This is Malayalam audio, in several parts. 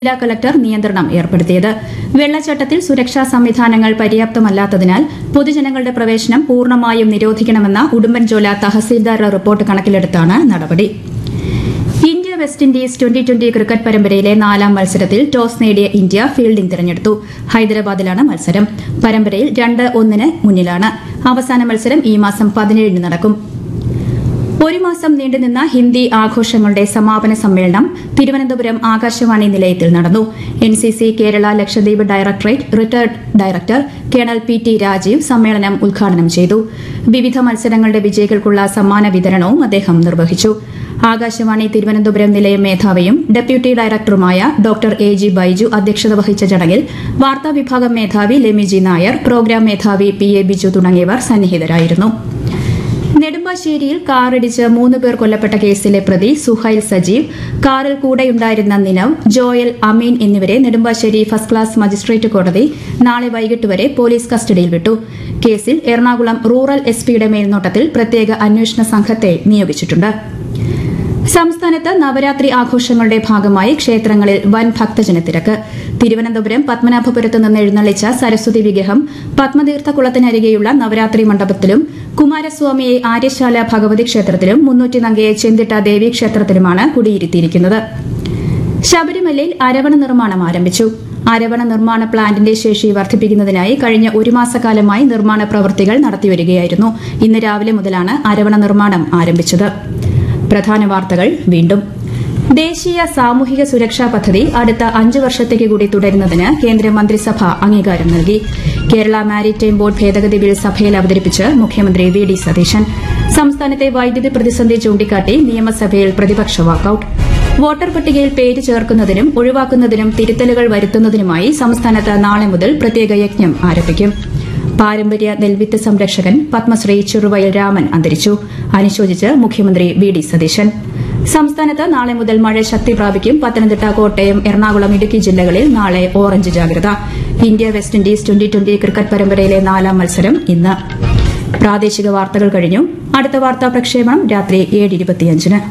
ജില്ലാ കളക്ടർ നിയന്ത്രണം ഏർപ്പെടുത്തിയത് വെള്ളച്ചാട്ടത്തിൽ സുരക്ഷാ സംവിധാനങ്ങൾ പര്യാപ്തമല്ലാത്തതിനാൽ പൊതുജനങ്ങളുടെ പ്രവേശനം പൂർണ്ണമായും നിരോധിക്കണമെന്ന ഉടുമ്പൻചോല തഹസീൽദാരുടെ റിപ്പോർട്ട് കണക്കിലെടുത്താണ് നടപടി India West Indies twenty twenty cricket പരമ്പരയിലെ നാലാം മത്സരത്തിൽ ടോസ് നേടിയ ഇന്ത്യ ഫീൽഡിംഗ് തിരഞ്ഞെടുത്തു ഹൈദരാബാദിലാണ് മത്സരം പരമ്പരയിൽ രണ്ട് ഒന്നിന് മുന്നിലാണ് അവസാന മത്സരം ഈ മാസം പതിനേഴിന് നടക്കും ഒരു മാസം നീണ്ടുനിന്ന ഹിന്ദി ആഘോഷങ്ങളുടെ സമാപന സമ്മേളനം തിരുവനന്തപുരം ആകാശവാണി നിലയത്തിൽ നടന്നു N C C Kerala Lakshadweep directorate retired director colonel P T Rajeev സമ്മേളനം ഉദ്ഘാടനം ചെയ്തു വിവിധ മത്സരങ്ങളുടെ വിജയികൾക്കുള്ള സമ്മാന വിതരണവും അദ്ദേഹം നിർവഹിച്ചു ആകാശവാണി തിരുവനന്തപുരം നിലയം മേധാവിയും ഡെപ്യൂട്ടി ഡയറക്ടറുമായ ഡോക്ടർ എ ജി ബൈജു അധ്യക്ഷത വഹിച്ച ചടങ്ങിൽ വാർത്താവിഭാഗം മേധാവി ലെമി ജി നായർ പ്രോഗ്രാം മേധാവി പി എ ബിജു തുടങ്ങിയവർ സന്നിഹിതരായിരുന്നു നെടുമ്പാശ്ശേരിയിൽ കാറിടിച്ച് മൂന്ന് പേർ കൊല്ലപ്പെട്ട കേസിലെ പ്രതി സുഹൈൽ സജീവ് കാറിൽ കൂടെയുണ്ടായിരുന്ന നിനവ് ജോയൽ അമീൻ എന്നിവരെ നെടുമ്പാശ്ശേരി ഫസ്റ്റ് ക്ലാസ് മജിസ്ട്രേറ്റ് കോടതി നാളെ വൈകിട്ട് വരെ പോലീസ് കസ്റ്റഡിയിൽ വിട്ടു കേസിൽ എറണാകുളം റൂറൽ എസ് പിയുടെ മേൽനോട്ടത്തിൽ പ്രത്യേക അന്വേഷണ സംഘത്തെ നിയോഗിച്ചിട്ടുണ്ട് സംസ്ഥാനത്ത് നവരാത്രി ആഘോഷങ്ങളുടെ ഭാഗമായി ക്ഷേത്രങ്ങളിൽ വൻ ഭക്തജനത്തിരക്ക് തിരുവനന്തപുരം പത്മനാഭപുരത്ത് നിന്ന് എഴുന്നള്ളിച്ച സരസ്വതി വിഗ്രഹം പത്മതീർത്ഥക്കുളത്തിനരികെയുള്ള നവരാത്രി മണ്ഡപത്തിലും കുമാരസ്വാമിയെ ആര്യശാല ഭഗവതി ക്ഷേത്രത്തിലും മുന്നൂറ്റി നങ്കയെ ചെന്തിട്ട ദേവീ ക്ഷേത്രത്തിലുമാണ് കുടിയിരുത്തിയിരിക്കുന്നത് ശബരിമലയിൽ അരവണ നിർമ്മാണം ആരംഭിച്ചു അരവണ നിർമ്മാണ പ്ലാന്റിന്റെ ശേഷി വർദ്ധിപ്പിക്കുന്നതിനായി കഴിഞ്ഞ ഒരു മാസക്കാലമായി നിർമ്മാണ പ്രവൃത്തികൾ നടത്തിവരികയായിരുന്നു ഇന്ന് രാവിലെ മുതലാണ് അരവണ നിർമ്മാണം ആരംഭിച്ചത് പ്രധാന വാർത്തകൾ വീണ്ടും ദേശീയ സാമൂഹിക സുരക്ഷാ പദ്ധതി അടുത്ത അഞ്ച് വർഷത്തേക്ക് കൂടി തുടരുന്നതിന് കേന്ദ്ര മന്ത്രിസഭ അംഗീകാരം നൽകി കേരള മാരിടൈം ബോർഡ് ഭേദഗതി ബിൽ സഭയിൽ അവതരിപ്പിച്ച് മുഖ്യമന്ത്രി വി ഡി സതീശൻ സംസ്ഥാനത്തെ വൈദ്യുതി പ്രതിസന്ധി ചൂണ്ടിക്കാട്ടി നിയമസഭയിൽ പ്രതിപക്ഷ വാക്കൌട്ട് വോട്ടർ പട്ടികയിൽ പേര് ചേർക്കുന്നതിനും ഒഴിവാക്കുന്നതിനും തിരുത്തലുകൾ വരുത്തുന്നതിനുമായി സംസ്ഥാനത്ത് നാളെ മുതൽ പ്രത്യേക യജ്ഞം ആരംഭിക്കും പാരമ്പര്യ നെൽവിത്ത് സംരക്ഷകൻ പത്മശ്രീ ചെറുവയൽ രാമൻ അന്തരിച്ചു അനുശോചിച്ച് മുഖ്യമന്ത്രി വി ഡി സതീശൻ സംസ്ഥാനത്ത് നാളെ മുതൽ മഴ ശക്തി പ്രാപിക്കും പത്തനംതിട്ട കോട്ടയം എറണാകുളം ഇടുക്കി ജില്ലകളിൽ നാളെ ഓറഞ്ച് ജാഗ്രത India West Indies twenty twenty cricket പരമ്പരയിലെ നാലാം മത്സരം ഇന്ന് പ്രാദേശിക വാർത്തകൾ കഴിഞ്ഞു അടുത്ത വാർത്താ പ്രക്ഷേപണം രാത്രി ഏഴ് ഇരുപത്തിയഞ്ചിന്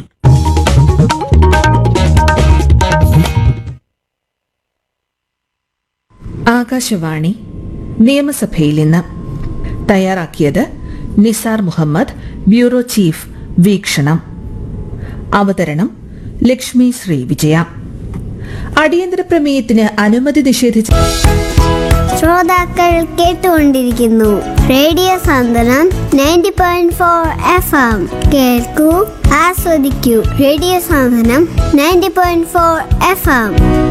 ആകാശവാണി നിയമസഭയിൽ ഇന്ന് തയ്യാറാക്കിയത് നിസാർ മുഹമ്മദ് ബ്യൂറോ ചീഫ് വീക്ഷണം അവതരണം ലക്ഷ്മി ശ്രീ വിജയ അടിയന്തര പ്രമേയത്തിന് അനുമതി നിഷേധിച്ച ശ്രോതാക്കൾ കേട്ടുകൊണ്ടിരിക്കുന്നു radio Santhwanam ninety point four F M കേൾക്കൂ ആസ്വദിക്കൂ radio Santhwanam ninety point four F M